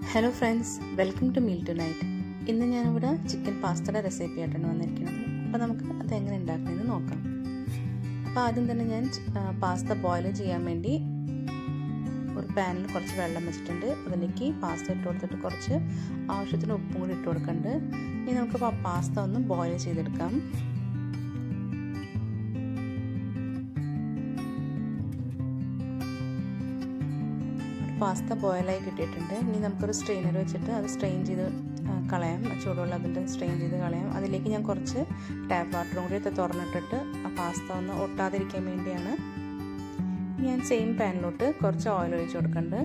hello friends welcome to meal tonight ഇന്ന് ഞാനിവിടെ chicken പാസ്തയുടെ recipe ആയിട്ടാണ് വന്നിരിക്കുന്നത് അപ്പോൾ നമുക്ക് അത് എങ്ങനെ ഉണ്ടാക്കണമെന്ന് നോക്കാം അപ്പോൾ ആദ്യം തന്നെ ഞാൻ പാസ്ത ബോയിൽ ചെയ്യാൻ വേണ്ടി ഒരു പാനിൽ കുറച്ച് വെള്ളം വെച്ചിട്ടുണ്ട് അതിലേക്ക് പാസ്ത ഇട്ട് കൊടുത്തിട്ട് കുറച്ച് ആവശ്യത്തിന് ഉപ്പും കൂടി ഇട്ട് കൊടുക്കുന്നുണ്ട് ഇനി നമുക്ക് പാസ്ത ഒന്ന് ബോയിൽ ചെയ്തെടുക്കാം പാസ്ത ബോയിലായി കിട്ടിയിട്ടുണ്ട് ഇനി നമുക്കൊരു സ്ട്രെയിനർ വെച്ചിട്ട് അത് സ്ട്രെയിൻ ചെയ്ത് കളയാം ചൂടുവെള്ളത്തിൻ്റെ സ്ട്രെയിൻ ചെയ്ത് കളയാം അതിലേക്ക് ഞാൻ കുറച്ച് ടാപ്പ് വാട്ടറും കൂടി തുറന്നിട്ടിട്ട് ആ പാസ്ത ഒന്ന് ഒട്ടാതിരിക്കാൻ വേണ്ടിയാണ് ഞാൻ സെയിം പാനിലോട്ട് കുറച്ച് ഓയിൽ ഒഴിച്ച് കൊടുക്കുന്നുണ്ട്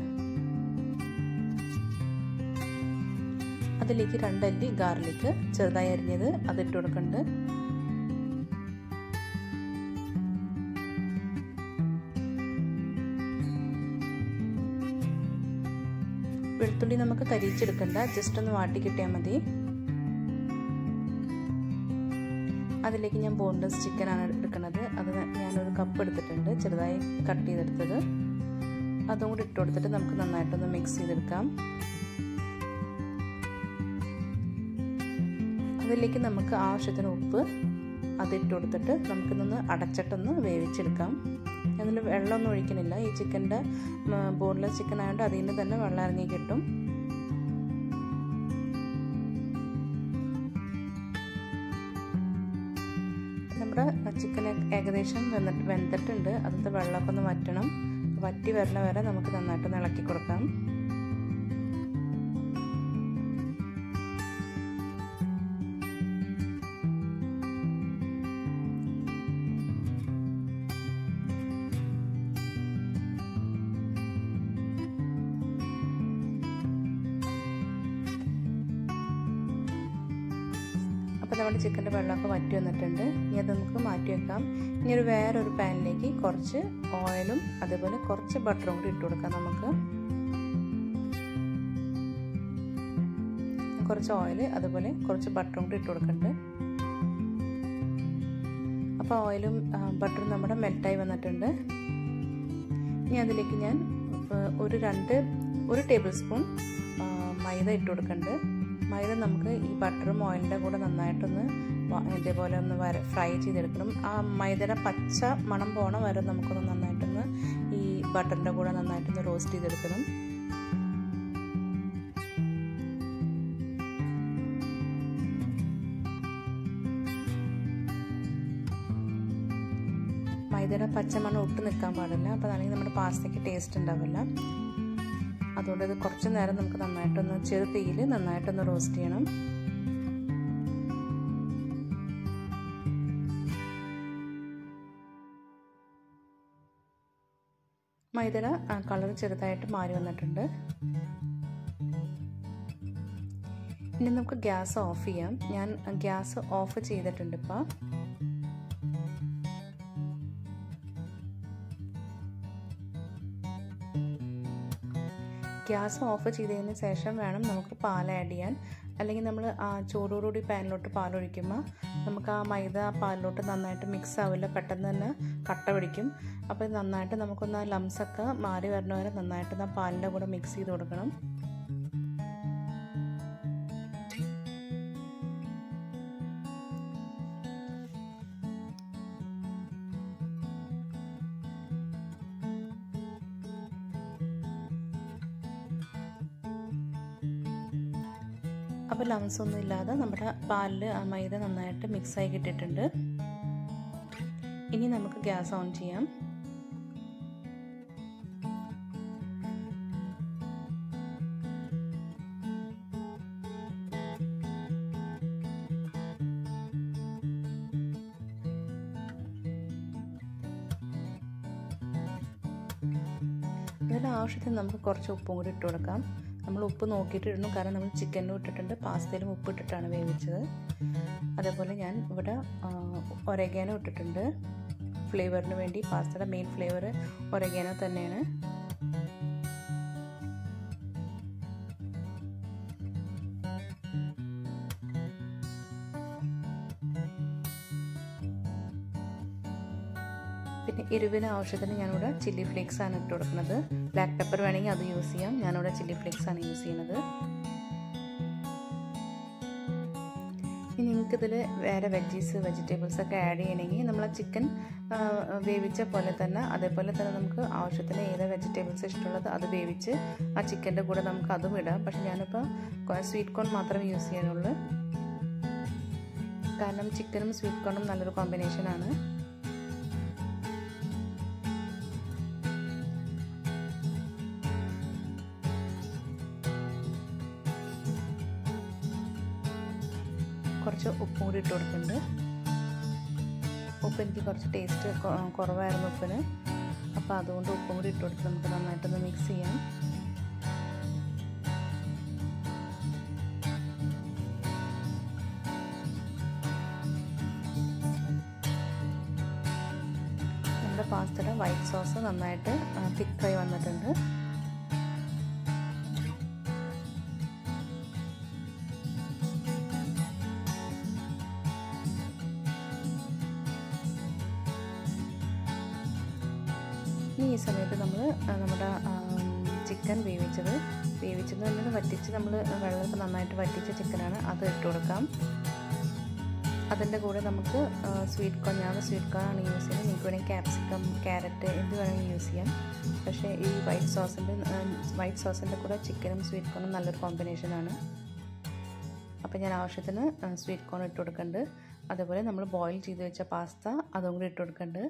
അതിലേക്ക് രണ്ടല്ലി ഗാർലിക്ക് ചെറുതായി അരിഞ്ഞത് അതിട്ട് കൊടുക്കുന്നുണ്ട് വെളുത്തുള്ളി നമുക്ക് കരിച്ചെടുക്കണ്ട ജസ്റ്റ് ഒന്ന് വാട്ടി കിട്ടിയാൽ മതി അതിലേക്ക് ഞാൻ ബോൺലെസ് ചിക്കനാണ് എടുക്കുന്നത് അത് ഞാനൊരു കപ്പ് എടുത്തിട്ടുണ്ട് ചെറുതായി കട്ട് ചെയ്തെടുത്തത് അതും കൂടി ഇട്ട് കൊടുത്തിട്ട് നമുക്ക് നന്നായിട്ടൊന്ന് മിക്സ് ചെയ്തെടുക്കാം അതിലേക്ക് നമുക്ക് ആവശ്യത്തിന് ഉപ്പ് അതിട്ട് കൊടുത്തിട്ട് നമുക്കിതൊന്ന് അടച്ചിട്ടൊന്ന് വേവിച്ചെടുക്കാം അതിൽ വെള്ളമൊന്നും ഒഴിക്കണില്ല ഈ ചിക്കൻ്റെ ബോൺലെസ് ചിക്കൻ ആയതുകൊണ്ട് അതിൽ നിന്ന് തന്നെ വെള്ളം ഇറങ്ങി കിട്ടും നമ്മുടെ ചിക്കൻ ഏകദേശം വെന്നിട്ട് വെന്തിട്ടുണ്ട് അതിൻ്റെ വെള്ളമൊക്കെ ഒന്ന് വറ്റണം വറ്റി വരണ വരെ നമുക്ക് നന്നായിട്ടൊന്ന് ഇളക്കി കൊടുക്കാം അപ്പോൾ നമ്മുടെ ചിക്കൻ്റെ വെള്ളമൊക്കെ വറ്റി വന്നിട്ടുണ്ട് ഇനി അത് നമുക്ക് മാറ്റി വെക്കാം ഇനി ഒരു വേറൊരു പാനിലേക്ക് കുറച്ച് ഓയിലും അതേപോലെ കുറച്ച് ബട്ടറും കൂടി ഇട്ട് കൊടുക്കാം നമുക്ക് കുറച്ച് ഓയിൽ അതുപോലെ കുറച്ച് ബട്ടറും കൂടി ഇട്ട് കൊടുക്കുന്നുണ്ട് അപ്പോൾ ഓയിലും ബട്ടറും നമ്മുടെ മെൽറ്റായി വന്നിട്ടുണ്ട് ഇനി അതിലേക്ക് ഞാൻ ഒരു രണ്ട് ഒരു ടേബിൾ സ്പൂൺ മൈദ ഇട്ട് കൊടുക്കുന്നുണ്ട് മൈദ നമുക്ക് ഈ ബട്ടറും ഓയിലിൻ്റെ കൂടെ നന്നായിട്ടൊന്ന് ഇതേപോലെ ഒന്ന് വര ഫ്രൈ ചെയ്തെടുക്കണം ആ മൈദയുടെ പച്ച മണം പോണ വരെ നമുക്കൊന്ന് നന്നായിട്ടൊന്ന് ഈ ബട്ടറിൻ്റെ കൂടെ നന്നായിട്ടൊന്ന് റോസ്റ്റ് ചെയ്തെടുക്കണം മൈദയുടെ പച്ചമണം ഒട്ടും നിൽക്കാൻ പാടില്ല അപ്പോൾ അല്ലെങ്കിൽ നമ്മുടെ പാസ്തയ്ക്ക് ടേസ്റ്റ് ഉണ്ടാവില്ല അതുകൊണ്ട് ഇത് കുറച്ച് നേരം നമുക്ക് നന്നായിട്ടൊന്ന് ചെറു തീയിൽ നന്നായിട്ടൊന്ന് റോസ്റ്റ് ചെയ്യണം മൈദര കളർ ചെറുതായിട്ട് മാറി വന്നിട്ടുണ്ട് ഇനി നമുക്ക് ഗ്യാസ് ഓഫ് ചെയ്യാം ഞാൻ ഗ്യാസ് ഓഫ് ചെയ്തിട്ടുണ്ട് ഇപ്പോൾ ഗ്യാസ് ഓഫ് ചെയ്തതിന് ശേഷം വേണം നമുക്ക് പാൽ ആഡ് ചെയ്യാൻ അല്ലെങ്കിൽ നമ്മൾ ആ ചൂടോടുകൂടി പാനിലോട്ട് പാൽ ഒഴിക്കുമ്പോൾ നമുക്ക് ആ മൈദ പാലിലോട്ട് നന്നായിട്ട് മിക്സ് ആവില്ല പെട്ടെന്ന് തന്നെ കട്ട പിടിക്കും അപ്പോൾ നന്നായിട്ട് നമുക്കൊന്ന് ആ ലംസൊക്കെ മാറി വരണ വരെ നന്നായിട്ട് ആ പാലിൻ്റെ കൂടെ മിക്സ് ചെയ്ത് കൊടുക്കണം അപ്പോൾ ലംസ് ഒന്നും ഇല്ലാതെ നമ്മുടെ പാലിൽ ആ മൈദ നന്നായിട്ട് മിക്സായി കിട്ടിയിട്ടുണ്ട് ഇനി നമുക്ക് ഗ്യാസ് ഓൺ ചെയ്യാം ഇതിന് ആവശ്യത്തിന് നമുക്ക് കുറച്ച് ഉപ്പും കൂടി ഇട്ട് കൊടുക്കാം നമ്മൾ ഉപ്പ് നോക്കിയിട്ട് ഇടുന്നു കാരണം നമ്മൾ ചിക്കനിലും ഇട്ടിട്ടുണ്ട് പാസ്തയിലും ഉപ്പ് ഇട്ടിട്ടാണ് വേവിച്ചത് അതേപോലെ ഞാൻ ഇവിടെ ഒരഗാനോ ഇട്ടിട്ടുണ്ട് ഫ്ലേവറിന് വേണ്ടി പാസ്തയുടെ മെയിൻ ഫ്ലേവർ ഒരഗാനോ തന്നെയാണ് പിന്നെ എരിവിന് ആവശ്യത്തിന് ഞാനിവിടെ ചില്ലി ഫ്ലേക്സ് ആണ് ഇട്ട് കൊടുക്കുന്നത് ബ്ലാക്ക് പെപ്പർ വേണമെങ്കിൽ അത് യൂസ് ചെയ്യാം ഞാനിവിടെ ചില്ലി ഫ്ലേക്സ് ആണ് യൂസ് ചെയ്യുന്നത് ഇനി നിങ്ങൾക്ക് ഇതിൽ വേറെ വെജീസ് വെജിറ്റബിൾസ് ഒക്കെ ആഡ് ചെയ്യണമെങ്കിൽ നമ്മൾ ചിക്കൻ വേവിച്ച പോലെ തന്നെ അതേപോലെ തന്നെ നമുക്ക് ആവശ്യത്തിന് ഏത് വെജിറ്റബിൾസ് ഇഷ്ടമുള്ളത് അത് വേവിച്ച് ആ ചിക്കൻ്റെ കൂടെ നമുക്ക് അതും ഇടാം പക്ഷെ ഞാനിപ്പോൾ സ്വീറ്റ് കോൺ മാത്രമേ യൂസ് ചെയ്യാനുള്ളൂ കാരണം ചിക്കനും സ്വീറ്റ് കോണും നല്ലൊരു കോമ്പിനേഷനാണ് കുറച്ച് ഉപ്പും കൂടി ഇട്ട് കൊടുക്കുന്നുണ്ട് ഉപ്പ് എനിക്ക് കുറച്ച് ടേസ്റ്റ് കുറവായിരുന്നു ഉപ്പിന് അപ്പോൾ അതുകൊണ്ട് ഉപ്പും കൂടി ഇട്ട് കൊടുത്ത് നമുക്ക് നന്നായിട്ടൊന്ന് മിക്സ് ചെയ്യാം നമ്മുടെ പാസ്തയുടെ വൈറ്റ് സോസ് നന്നായിട്ട് തിക്കായി വന്നിട്ടുണ്ട് ഇനി ഈ സമയത്ത് നമ്മൾ നമ്മുടെ ചിക്കൻ വേവിച്ചത് വേവിച്ചത് തന്നെ വറ്റിച്ച് നമ്മൾ വെള്ളമൊക്കെ നന്നായിട്ട് വറ്റിച്ച ചിക്കനാണ് അത് ഇട്ട് കൊടുക്കാം അതിൻ്റെ കൂടെ നമുക്ക് സ്വീറ്റ് കോൺ ഞാൻ സ്വീറ്റ് കോൺ ആണ് യൂസ് ചെയ്യുന്നത് നിങ്ങൾക്ക് വേണമെങ്കിൽ ക്യാപ്സിക്കം ക്യാരറ്റ് എന്ത് വേണമെങ്കിൽ യൂസ് ചെയ്യാം പക്ഷേ ഈ വൈറ്റ് സോസിൻ്റെ വൈറ്റ് സോസിൻ്റെ കൂടെ ചിക്കനും സ്വീറ്റ് കോണും നല്ലൊരു കോമ്പിനേഷനാണ് അപ്പോൾ ഞാൻ ആവശ്യത്തിന് സ്വീറ്റ് കോൺ ഇട്ട് കൊടുക്കുന്നുണ്ട് അതേപോലെ നമ്മൾ ബോയിൽ ചെയ്ത് വെച്ച പാസ്ത അതും കൂടി ഇട്ട് കൊടുക്കുന്നുണ്ട്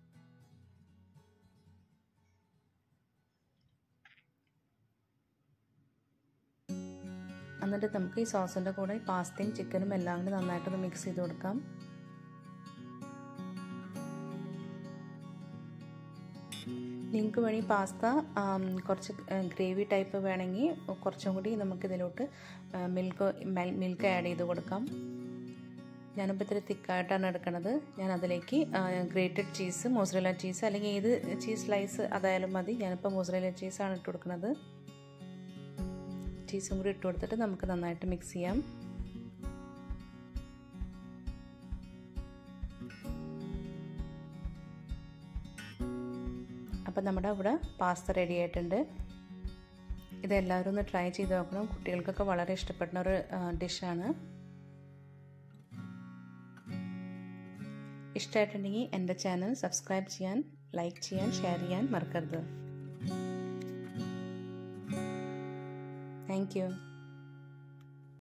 എന്നിട്ട് നമുക്ക് ഈ സോസിൻ്റെ കൂടെ പാസ്തയും ചിക്കനും എല്ലാം കൂടി നന്നായിട്ടൊന്ന് മിക്സ് ചെയ്ത് കൊടുക്കാം നിങ്ങൾക്ക് വേണമെങ്കിൽ പാസ്ത കുറച്ച് ഗ്രേവി ടൈപ്പ് വേണമെങ്കിൽ കുറച്ചും കൂടി നമുക്ക് ഇതിലോട്ട് മിൽക്ക് മിൽക്ക് ആഡ് ചെയ്ത് കൊടുക്കാം ഞാനിപ്പോൾ ഇത്തിരി തിക്കായിട്ടാണ് എടുക്കുന്നത് ഞാൻ അതിലേക്ക് ഗ്രേറ്റഡ് ചീസ് മോസറല ചീസ് അല്ലെങ്കിൽ ഏത് ചീസ് സ്ലൈസ് അതായാലും മതി ഞാനിപ്പോൾ മോസറല ചീസാണ് ഇട്ട് കൊടുക്കുന്നത് ചീസും കൂടി ഇട്ട് കൊടുത്തിട്ട് നമുക്ക് നന്നായിട്ട് മിക്സ് ചെയ്യാം അപ്പം നമ്മുടെ ഇവിടെ പാസ്ത റെഡി ആയിട്ടുണ്ട് ഇതെല്ലാവരും ഒന്ന് ട്രൈ ചെയ്ത് നോക്കണം കുട്ടികൾക്കൊക്കെ വളരെ ഇഷ്ടപ്പെടുന്ന ഒരു ഡിഷാണ് ഇഷ്ടമായിട്ടുണ്ടെങ്കിൽ എൻ്റെ ചാനൽ സബ്സ്ക്രൈബ് ചെയ്യാൻ ലൈക്ക് ചെയ്യാൻ ഷെയർ ചെയ്യാൻ മറക്കരുത് താങ്ക് യു